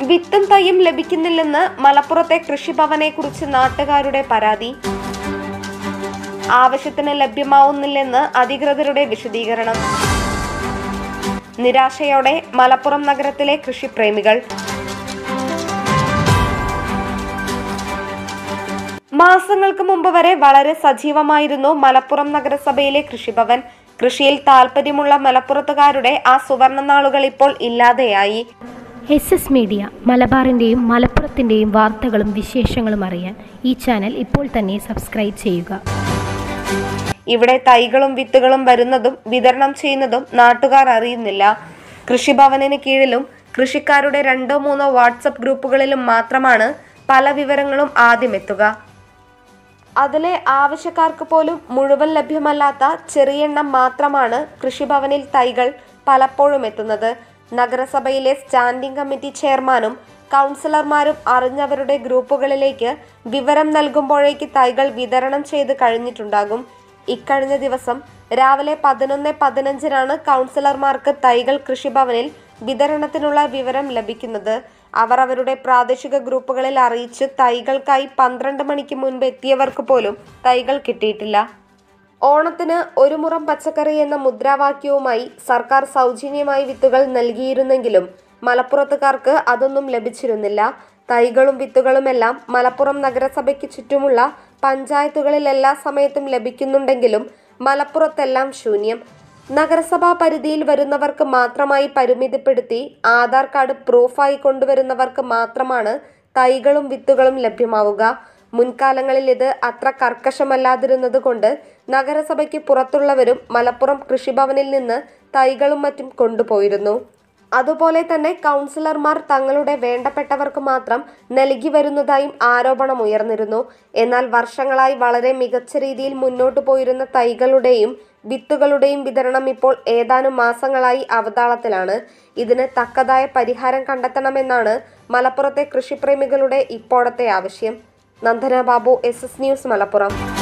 വിത്തും തൈയും ലഭിക്കുന്നില്ലെന്ന് മലപ്പുറത്തെ കൃഷിഭവനെ കുറിച്ച് നാട്ടുകാരുടെ പരാതി ആവശ്യത്തിന് ലഭ്യമാവുന്നില്ലെന്ന് അധികൃതരുടെ വിശദീകരണം നിരാശയോടെ മലപ്പുറം നഗരത്തിലെ കൃഷിപ്രേമികൾ മാസങ്ങൾക്ക് മുമ്പ് വരെ വളരെ സജീവമായിരുന്നു മലപ്പുറം നഗരസഭയിലെ കൃഷിഭവൻ കൃഷിയിൽ താല്പര്യമുള്ള മലപ്പുറത്തുകാരുടെ ആ സുവർണ നാളുകൾ ഇപ്പോൾ ഇല്ലാതെയായി എസ് എസ് മീഡിയ മലബാറിൻ്റെയും മലപ്പുറത്തിൻ്റെയും വാർത്തകളും വിശേഷങ്ങളും അറിയാൻ ഈ ചാനൽ ഇപ്പോൾ തന്നെ സബ്സ്ക്രൈബ് ചെയ്യുക ഇവിടെ തൈകളും വിത്തുകളും വരുന്നതും വിതരണം ചെയ്യുന്നതും നാട്ടുകാർ അറിയുന്നില്ല കൃഷിഭവനിന് കീഴിലും കൃഷിക്കാരുടെ രണ്ടോ മൂന്നോ വാട്സപ്പ് ഗ്രൂപ്പുകളിലും മാത്രമാണ് പല വിവരങ്ങളും ആദ്യം എത്തുക അതിലെ ആവശ്യക്കാർക്ക് പോലും മുഴുവൻ ലഭ്യമല്ലാത്ത ചെറിയെണ്ണം മാത്രമാണ് കൃഷിഭവനിൽ തൈകൾ പലപ്പോഴും എത്തുന്നത് നഗരസഭയിലെ സ്റ്റാൻഡിംഗ് കമ്മിറ്റി ചെയർമാനും കൗൺസിലർമാരും അറിഞ്ഞവരുടെ ഗ്രൂപ്പുകളിലേക്ക് വിവരം നൽകുമ്പോഴേക്ക് തൈകൾ വിതരണം ചെയ്ത് കഴിഞ്ഞിട്ടുണ്ടാകും ഇക്കഴിഞ്ഞ ദിവസം രാവിലെ പതിനൊന്ന് പതിനഞ്ചിനാണ് കൗൺസിലർമാർക്ക് തൈകൾ കൃഷിഭവനിൽ വിതരണത്തിനുള്ള വിവരം ലഭിക്കുന്നത് അവർ അവരുടെ പ്രാദേശിക ഗ്രൂപ്പുകളിൽ അറിയിച്ച് തൈകൾക്കായി പന്ത്രണ്ട് മണിക്ക് മുൻപ് എത്തിയവർക്ക് പോലും തൈകൾ കിട്ടിയിട്ടില്ല ഓണത്തിന് ഒരു മുറം പച്ചക്കറി എന്ന മുദ്രാവാക്യവുമായി സർക്കാർ സൗജന്യമായി വിത്തുകൾ നൽകിയിരുന്നെങ്കിലും മലപ്പുറത്തുകാർക്ക് അതൊന്നും ലഭിച്ചിരുന്നില്ല തൈകളും വിത്തുകളുമെല്ലാം മലപ്പുറം നഗരസഭയ്ക്ക് ചുറ്റുമുള്ള പഞ്ചായത്തുകളിൽ എല്ലാ സമയത്തും ലഭിക്കുന്നുണ്ടെങ്കിലും മലപ്പുറത്തെല്ലാം ശൂന്യം നഗരസഭാ പരിധിയിൽ വരുന്നവർക്ക് മാത്രമായി പരിമിതിപ്പെടുത്തി ആധാർ കാർഡ് പ്രൂഫായി കൊണ്ടുവരുന്നവർക്ക് മാത്രമാണ് തൈകളും വിത്തുകളും ലഭ്യമാവുക മുൻകാലങ്ങളിൽ ഇത് അത്ര കർക്കശമല്ലാതിരുന്നത് കൊണ്ട് നഗരസഭയ്ക്ക് പുറത്തുള്ളവരും മലപ്പുറം കൃഷിഭവനിൽ നിന്ന് തൈകളും മറ്റും കൊണ്ടുപോയിരുന്നു അതുപോലെ തന്നെ കൗൺസിലർമാർ തങ്ങളുടെ വേണ്ടപ്പെട്ടവർക്ക് മാത്രം നൽകി വരുന്നതായും ആരോപണം ഉയർന്നിരുന്നു എന്നാൽ വർഷങ്ങളായി വളരെ മികച്ച രീതിയിൽ മുന്നോട്ടു പോയിരുന്ന തൈകളുടെയും വിത്തുകളുടെയും വിതരണം ഇപ്പോൾ ഏതാനും മാസങ്ങളായി അവതാളത്തിലാണ് ഇതിന് തക്കതായ പരിഹാരം കണ്ടെത്തണമെന്നാണ് മലപ്പുറത്തെ കൃഷിപ്രേമികളുടെ ഇപ്പോഴത്തെ ആവശ്യം Nandana Babu S S news Malappuram